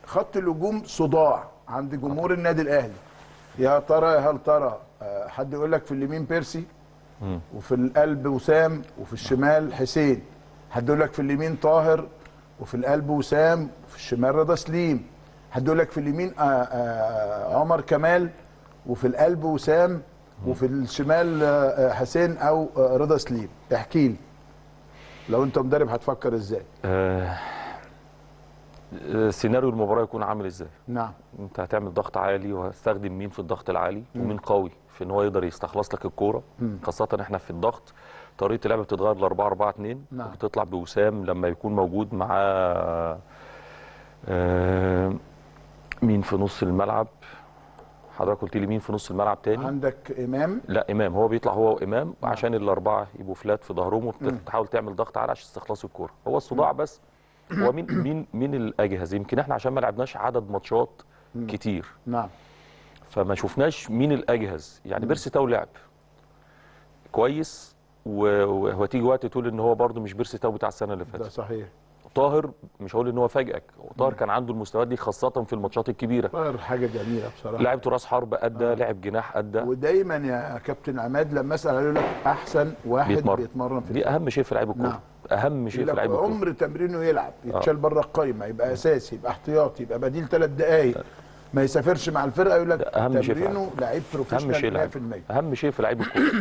خط الهجوم صداع عند جمهور النادي الاهلي يا ترى هل ترى آه، حد يقول لك في اليمين بيرسي وفي القلب وسام وفي الشمال حسين حد يقول لك في اليمين طاهر وفي القلب وسام وفي الشمال رضا سليم حد يقول لك في اليمين آه، آه، عمر كمال وفي القلب وسام وفي الشمال آه، آه، حسين او آه، رضا سليم احكي لي لو انت مدرب هتفكر ازاي آه، آه، سيناريو المباراه يكون عامل ازاي نعم انت هتعمل ضغط عالي وهتستخدم مين في الضغط العالي ومين قوي في ان هو يقدر يستخلص لك الكوره خاصه احنا في الضغط طريقه اللعب بتتغير ل 4 4 2 نعم. بتطلع بوسام لما يكون موجود معاه آه، مين في نص الملعب حضرتك قلت لي مين في نص الملعب تاني عندك امام لا امام هو بيطلع هو وامام عشان الاربعه يبقوا فلات في ظهرهم وتحاول تعمل ضغط عالي عشان استخلاص الكوره هو الصداع بس هو مين مين مين الاجهز يمكن احنا عشان ما لعبناش عدد ماتشات كتير نعم فما شفناش مين الاجهز يعني بيرسي تاو لعب كويس و- وهو تيجي وقت تقول ان هو برده مش بيرسي تاو بتاع السنه اللي ده فاتت صحيح طاهر مش هقول ان هو فاجئك طاهر كان عنده المستويات دي خاصه في الماتشات الكبيره طاهر حاجه جميله بصراحه لعب راس حرب ادى لعب جناح ادى ودايما يا كابتن عماد لما اسال عليه يقول لك احسن واحد بيتمرن. بيتمرن في دي اهم شيء في لعيب الكوره نعم. اهم شيء يقول في لك لعيب الكوره عمر تمرينه يلعب يتشال بره القايمه يبقى اساسي يبقى احتياطي يبقى بديل ثلاث دقائق ما يسافرش مع الفرقه يقول لك ده أهم شيء في تمرينه لعيب اهم شيء بروفيشنال لعيب 100% اهم شيء في لعيب الكوره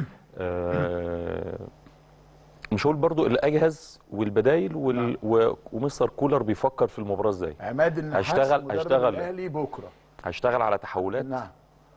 آه، مش هقول برضو الاجهز والبدايل وال... و... ومستر كولر بيفكر في المباراه ازاي عماد النحاس هيشتغل- مدرب هيشتغل. الاهلي بكره هيشتغل على تحولات نعم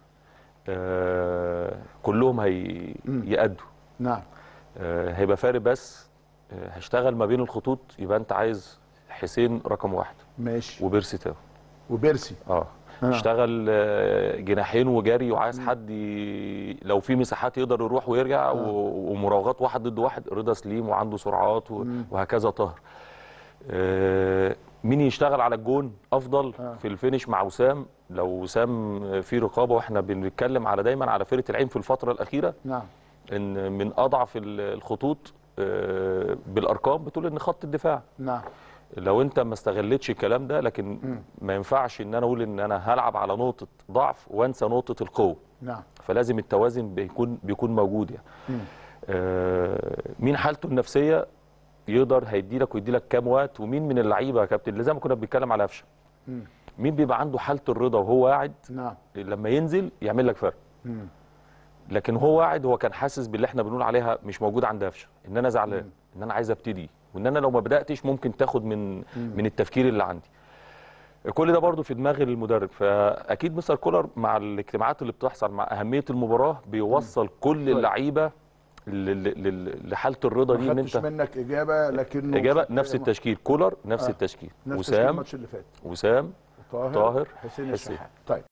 آه كلهم هي... يأدوا نعم آه هيبقى فارق بس آه هشتغل ما بين الخطوط يبقى انت عايز حسين رقم واحد ماشي وبيرسي تاو وبيرسي اه آه. اشتغل آه، جناحين وجري وعايز حد ي... لو في مساحات يقدر يروح ويرجع و... ومراوغات واحد ضد واحد رضا سليم وعنده سرعات و... وهكذا طاهر آه، مين يشتغل على الجون افضل آه. في الفينش مع وسام لو وسام في رقابه واحنا بنتكلم على دايما على فرقه العين في الفتره الاخيره نعم ان من اضعف ال- الخطوط آه، بالارقام بتقول ان خط الدفاع نعم لو انت ما استغلتش الكلام ده لكن ما ينفعش ان انا اقول ان انا هلعب على نقطه ضعف وانسى نقطه القوه نعم فلازم التوازن بيكون بيكون موجود يعني آه مين حالته النفسيه يقدر هيدي لك ويدي لك كام وقت ومين من اللعيبه يا كابتن اللي زي ما كنا بنتكلم على قفشه مين بيبقى عنده حاله الرضا وهو قاعد نعم لما ينزل يعمل لك فرق مم. لكن هو قاعد هو كان حاسس باللي احنا بنقول عليها مش موجود عند قفشه ان انا زعلان ان انا عايز ابتدي وان انا لو ما بداتش ممكن تاخد من من التفكير اللي عندي كل ده برضو في دماغ المدرب فاكيد مستر كولر مع الاجتماعات اللي بتحصل مع اهميه المباراه بيوصل كل اللعيبه ل- ل- ل- لحاله الرضا دي ما ان خدتش انت منك اجابه لكن اجابه نفس التشكيل كولر نفس آه. التشكيل نفس تشكيل وسام الماتش اللي فات وسام طاهر طاهر، حسين حسين. الشحات طيب